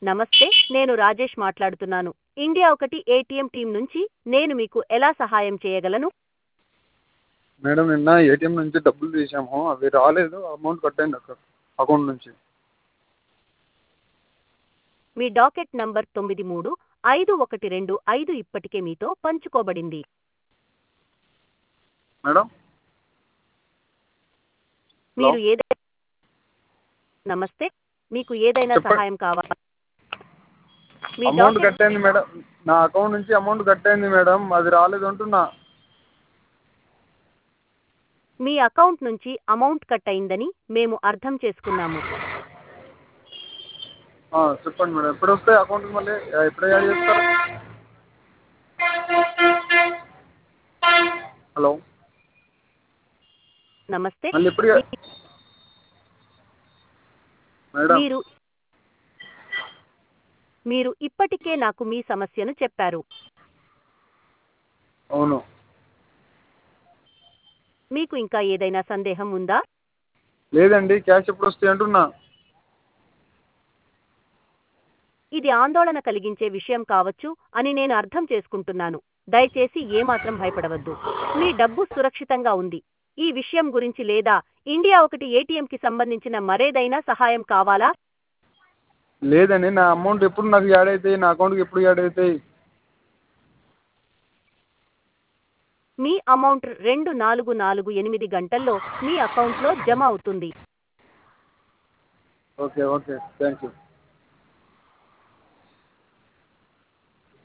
నమస్తే నేను రాజేష్ మాట్లాడుతున్నాను ఇండియా ఒకటి ఏటీఎం టీం నుంచి నేను మీకు ఎలా సహాయం చేయగలను మేడం నిన్న ఏటీఎం నుంచి డబ్బులు తీసాము అవి రాలేదు అమౌంట్ కట్ అయింది అక్క అకౌంట్ నుంచి మీ డాకెట్ నంబర్ తొమ్మిది మూడు ఐదు ఒకటి రెండు ఐదు ఇప్పటికే మీతో పంచుకోబడింది మేడం మీరు ఏదైనా నమస్తే మీకు ఏదైనా చెప్పండి. సహాయం కావాలా మీ అమౌంట్ డాకెట్ కట్ అయింది మేడం నా అకౌంట్ నుంచి అమౌంట్ కట్ అయింది మేడం అది రాలేదు అంటున్నా మీ అకౌంట్ నుంచి అమౌంట్ కట్ అయిందని మేము అర్థం చేసుకున్నాము ఆ, చెప్పండి మేడం ఎప్పుడు వస్తాయి అకౌంట్కి మళ్ళీ ఎప్పుడు యాడ్ చేస్తారు హలో నమస్తే మళ్ళీ ఎప్పుడు యా- మేడం మీరు మీరు ఇప్పటికే నాకు మీ సమస్యను చెప్పారు అవును మీకు ఇంకా ఏదైనా సందేహం ఉందా లేదండి క్యాష్ ఎప్పుడు వస్తాయి అంటున్నా ఇది ఆందోళన కలిగించే విషయం కావచ్చు అని నేను అర్థం చేసుకుంటున్నాను దయచేసి ఏమాత్రం భయపడవద్దు మీ డబ్బు సురక్షితంగా ఉంది ఈ విషయం గురించి లేదా ఇండియా ఒకటి ఏటీఎంకి సంబంధించిన మరేదైనా సహాయం కావాలా లేదండి నా అమౌంట్ ఎప్పుడు నాకు యాడ్ అవుతాయి నా అకౌంట్కి ఎప్పుడు యాడ్ అవుతాయి మీ అమౌంట్ రెండు నాలుగు నాలుగు ఎనిమిది గంటల్లో మీ అకౌంట్లో జమ అవుతుంది ఓకే ఓకే థ్యాంక్ యూ